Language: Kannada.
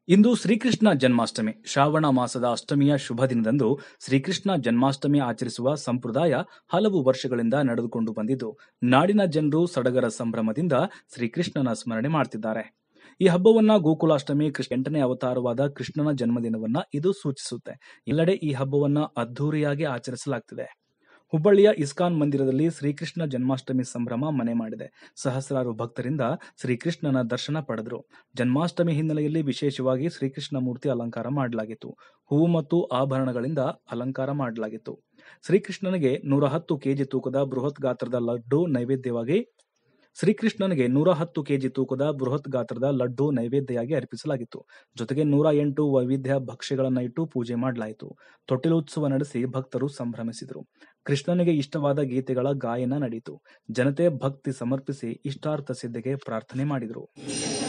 ಇಂದು ಶ್ರೀಕೃಷ್ಣ ಜನ್ಮಾಷ್ಟಮಿ ಶ್ರಾವಣ ಮಾಸದ ಅಷ್ಟಮಿಯ ಶುಭ ದಿನದಂದು ಶ್ರೀಕೃಷ್ಣ ಜನ್ಮಾಷ್ಟಮಿ ಆಚರಿಸುವ ಸಂಪ್ರದಾಯ ಹಲವು ವರ್ಷಗಳಿಂದ ನಡೆದುಕೊಂಡು ಬಂದಿದ್ದು ನಾಡಿನ ಜನರು ಸಡಗರ ಸಂಭ್ರಮದಿಂದ ಶ್ರೀಕೃಷ್ಣನ ಸ್ಮರಣೆ ಮಾಡ್ತಿದ್ದಾರೆ ಈ ಹಬ್ಬವನ್ನ ಗೋಕುಲಾಷ್ಟಮಿ ಕೃಷ್ಣ ಎಂಟನೇ ಅವತಾರವಾದ ಕೃಷ್ಣನ ಜನ್ಮದಿನವನ್ನ ಇದು ಸೂಚಿಸುತ್ತೆ ಎಲ್ಲೆಡೆ ಈ ಹಬ್ಬವನ್ನ ಅದ್ಧೂರಿಯಾಗಿ ಆಚರಿಸಲಾಗ್ತಿದೆ ಹುಬ್ಬಳ್ಳಿಯ ಇಸ್ಕಾನ್ ಮಂದಿರದಲ್ಲಿ ಶ್ರೀಕೃಷ್ಣ ಜನ್ಮಾಷ್ಟಮಿ ಸಂಭ್ರಮ ಮನೆ ಮಾಡಿದೆ ಸಹಸ್ರಾರು ಭಕ್ತರಿಂದ ಶ್ರೀಕೃಷ್ಣನ ದರ್ಶನ ಪಡೆದರು ಜನ್ಮಾಷ್ಟಮಿ ಹಿನ್ನೆಲೆಯಲ್ಲಿ ವಿಶೇಷವಾಗಿ ಶ್ರೀಕೃಷ್ಣ ಮೂರ್ತಿ ಅಲಂಕಾರ ಮಾಡಲಾಗಿತ್ತು ಹೂವು ಮತ್ತು ಆಭರಣಗಳಿಂದ ಅಲಂಕಾರ ಮಾಡಲಾಗಿತ್ತು ಶ್ರೀಕೃಷ್ಣನಿಗೆ ನೂರ ಹತ್ತು ಕೆಜಿ ತೂಕದ ಬೃಹತ್ ಗಾತ್ರದ ಲಡ್ಡು ನೈವೇದ್ಯವಾಗಿ ಶ್ರೀಕೃಷ್ಣನಿಗೆ ನೂರ ಹತ್ತು ಕೆಜಿ ತೂಕದ ಬೃಹತ್ ಗಾತ್ರದ ಲಡ್ಡು ನೈವೇದ್ಯವಾಗಿ ಅರ್ಪಿಸಲಾಗಿತ್ತು ಜೊತೆಗೆ ನೂರ ಎಂಟು ವೈವಿಧ್ಯ ಭಕ್ಷ್ಯಗಳನ್ನ ಇಟ್ಟು ಪೂಜೆ ಮಾಡಲಾಯಿತು ತೊಟ್ಟಿಲೋತ್ಸವ ನಡೆಸಿ ಭಕ್ತರು ಸಂಭ್ರಮಿಸಿದರು ಕೃಷ್ಣನಿಗೆ ಇಷ್ಟವಾದ ಗೀತೆಗಳ ಗಾಯನ ನಡೆಯಿತು ಜನತೆ ಭಕ್ತಿ ಸಮರ್ಪಿಸಿ ಇಷ್ಟಾರ್ಥ ಸಿದ್ಧಿಗೆ ಪ್ರಾರ್ಥನೆ ಮಾಡಿದರು